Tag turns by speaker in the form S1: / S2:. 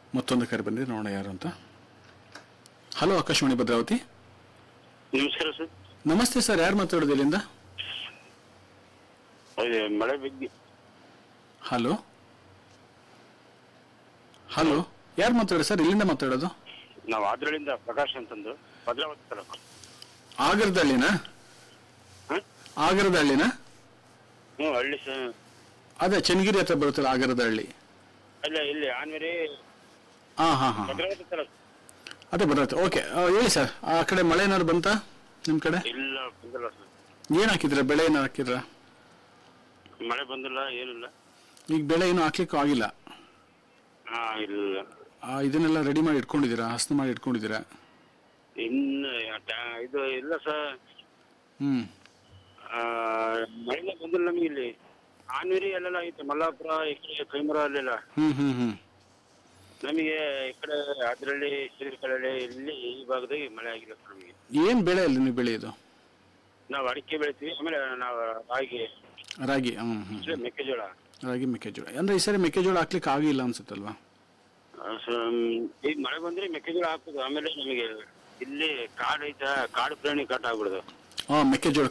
S1: ಮತ್ತೊಂದು ಕರೆ ಬಂದಿದೆ ನೋಡೋಣ ಯಾರು ಅಂತ ಹಲೋ ಆಕಾಶವಾಣಿ ಭದ್ರಾವತಿ
S2: ನಮಸ್ಕಾರ ಸರ್
S1: ನಮಸ್ತೆ ಸರ್ ಯಾರು ಮಾತಾಡೋದು ಇಲ್ಲಿಂದ
S2: ಅದೇ ಮಳೆ ಬಗ್ಗೆ
S1: ಹಲೋ ಹಲೋ ಯಾರು ಮಾತಾಡೋದು ಸರ್ ಇಲ್ಲಿಂದ ಮಾತಾಡೋದು
S2: ನಾವು ಆದ್ರಳಿಂದ ಪ್ರಕಾಶ್ ಅಂತಂದು ಭದ್ರಾವತಿ ತಾಲೂಕು
S1: ಆಗರದಳ್ಳಿನಾ
S2: ಹ?
S1: ಆಗರದಳ್ಳಿನಾ
S2: ಹ್ಞೂ ಹಳ್ಳಿ ಸರ್
S1: ಅದೇ ಚನ್ನಗಿರಿ ಹತ್ರ ಬರುತ್ತಲ್ಲ ಆಗರದಳ್ಳಿ
S2: ಅಲ್ಲ ಇಲ್ಲಿ ಆನ್ವೇರಿ
S1: ಹಾ ಹಾ ಹಾ
S2: ಭದ್ರಾವತಿ ತಾಲೂಕು
S1: ಅದೇ ಬರುತ್ತೆ ಓಕೆ ಹೇಳಿ ಸರ್ ಆ ಕಡೆ ಮಳೆ ಏನಾದ್ರು ಬಂತಾ ನಿಮ್ಮ ಕಡೆ
S2: ಇಲ್ಲ ಬಂದಿಲ್ಲ ಸರ್
S1: ಏನು ಹಾಕಿದ್ರ ಬೆಳೆ ಏನಾರು ಹಾಕಿದ್ರ
S2: ಮಳೆ ಬಂದಿಲ್ಲ ಏನಿಲ್ಲ
S1: ಈಗ ಬೆಳೆ ಏನು ಹಾಕ್ಲಿಕ್ಕೂ ಆಗಿಲ್ಲ
S2: ಹಾ ಇಲ್ಲ
S1: ಆ, ಇದನ್ನೆಲ್ಲ ರೆಡಿ ಮಾಡಿ ಇಟ್ಕೊಂಡಿದ್ದೀರಾ ಹಸನು ಮಾಡಿ ಇಟ್ಕೊಂಡಿದ್ದೀರಾ
S2: ಇನ್ನು ಟ್ಯಾ- ಇದು ಇಲ್ಲ ಸರ್
S1: ಹ್ಮ್
S2: ಮಳೆ ಬಂದಿಲ್ಲ ನಮಗೆ ಇಲ್ಲಿ ಆನ್ವೇರಿ ಅಲ್ಲೆಲ್ಲ ಐತೆ ಮಲ್ಲಾಪುರ ಈ ಕಡೆ ಕೈಮರ ಅಲ್ಲೆಲ್ಲ
S1: ಹ್ಮ್ ಹ್ಮ್ ಹ್ಮ್
S2: ನಮಗೆ ಈ ಕಡೆ ಅದ್ರಲ್ಲಿ ಕಡೆ ಇಲ್ಲಿ ಈ ಭಾಗದಾಗ ಮಳೆ ಆಗಿಲ್ಲ ಸರ್ ನಮಗೆ
S1: ಏನ್ ಬೆಳೆ ಅಲ್ಲಿ ನೀವು ಬೆಳೆಯೋದು
S2: ನಾವು ಅಡಿಕೆ ಬೆಳಿತೀವಿ ಆಮೇಲೆ ನಾವು ರಾಗಿ
S1: ರಾಗಿ ಹ್ಮ್ ಹ್ಮ್
S2: ಮತ್ತೆ ಮೆಕ್ಕೆಜೋಳ
S1: ರಾಗಿ ಮೆಕ್ಕೆಜೋಳ ಅಂದ್ರೆ ಈ ಸರಿ ಮೆಕ್ಕೆಜೋಳ ಹಾಕ್ಲಿಕ್ಕೆ ಆಗಿಲ್ಲ ಅನ್ಸುತ್ತಲ್ವಾ
S2: ಆ, ಸೊ, ಮ್, ಈಗ ಮಳೆ ಬಂದ್ರೆ ಮೆಕ್ಕೆಜೋಳ ಹಾಕುದು ಆಮೇಲೆ ನಮಗೆ ಇಲ್ಲಿ ಕಾಡು ಐತ ಕಾಡು ಪ್ರಾಣಿ ಕಾಟ ಆಗ್ಬಿಡುದು
S1: ಹಾ ಮೆಕ್ಕೆಜೋಳ